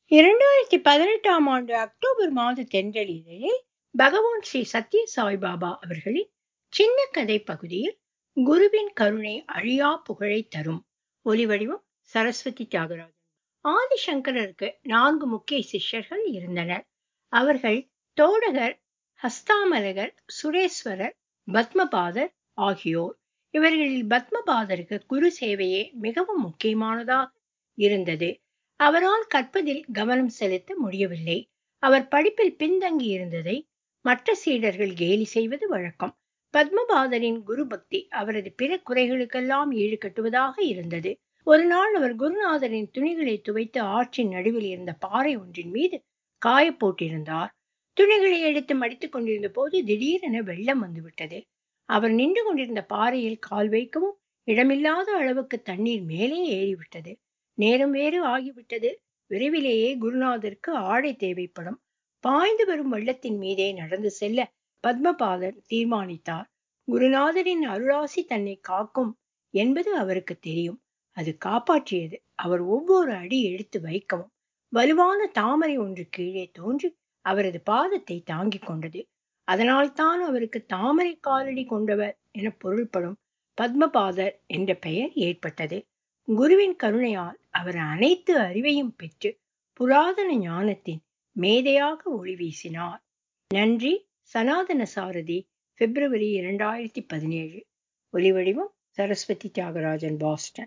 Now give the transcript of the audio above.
இரண்டாயிரத்தி பதினெட்டாம் ஆண்டு அக்டோபர் மாத தென்றலிதழில் பகவான் ஸ்ரீ சத்ய சாய்பாபா அவர்களின் சின்ன கதை பகுதியில் குருவின் கருணை அழியா புகழை தரும் ஒலிவடிவம் சரஸ்வதி தியாகராஜன் ஆதிசங்கரருக்கு நான்கு முக்கிய சிஷ்யர்கள் இருந்தனர் அவர்கள் தோடகர் ஹஸ்தாமலகர் சுரேஸ்வரர் பத்மபாதர் ஆகியோர் இவர்களில் பத்மபாதருக்கு குரு சேவையே மிகவும் முக்கியமானதாக இருந்தது அவரால் கற்பதில் கவனம் செலுத்த முடியவில்லை அவர் படிப்பில் பின்தங்கி இருந்ததை மற்ற சீடர்கள் கேலி செய்வது வழக்கம் பத்மபாதரின் குரு பக்தி அவரது பிற குறைகளுக்கெல்லாம் ஈடுகட்டுவதாக இருந்தது ஒரு நாள் அவர் குருநாதரின் துணிகளை துவைத்து ஆற்றின் நடுவில் இருந்த பாறை ஒன்றின் மீது காய போட்டிருந்தார் துணிகளை எடுத்து மடித்துக் கொண்டிருந்த போது திடீரென வெள்ளம் வந்துவிட்டது அவர் நின்று கொண்டிருந்த பாறையில் கால் வைக்கவும் இடமில்லாத அளவுக்கு தண்ணீர் மேலே ஏறிவிட்டது நேரம் வேறு ஆகிவிட்டது விரைவிலேயே குருநாதருக்கு ஆடை தேவைப்படும் பாய்ந்து வரும் வெள்ளத்தின் மீதே நடந்து செல்ல பத்மபாதர் தீர்மானித்தார் குருநாதரின் அருளாசி தன்னை காக்கும் என்பது அவருக்கு தெரியும் அது காப்பாற்றியது அவர் ஒவ்வொரு அடி எடுத்து வைக்கவும் வலுவான தாமரை ஒன்று கீழே தோன்றி அவரது பாதத்தை தாங்கிக் கொண்டது அதனால் தான் அவருக்கு தாமரை காலடி கொண்டவர் என பொருள்படும் பத்மபாதர் என்ற பெயர் ஏற்பட்டது குருவின் கருணையால் அவர் அனைத்து அறிவையும் பெற்று புராதன ஞானத்தின் மேதையாக ஒளி வீசினார் நன்றி சனாதன சாரதி பிப்ரவரி இரண்டாயிரத்தி பதினேழு ஒலிவடிவம் சரஸ்வதி தியாகராஜன் பாஸ்டன்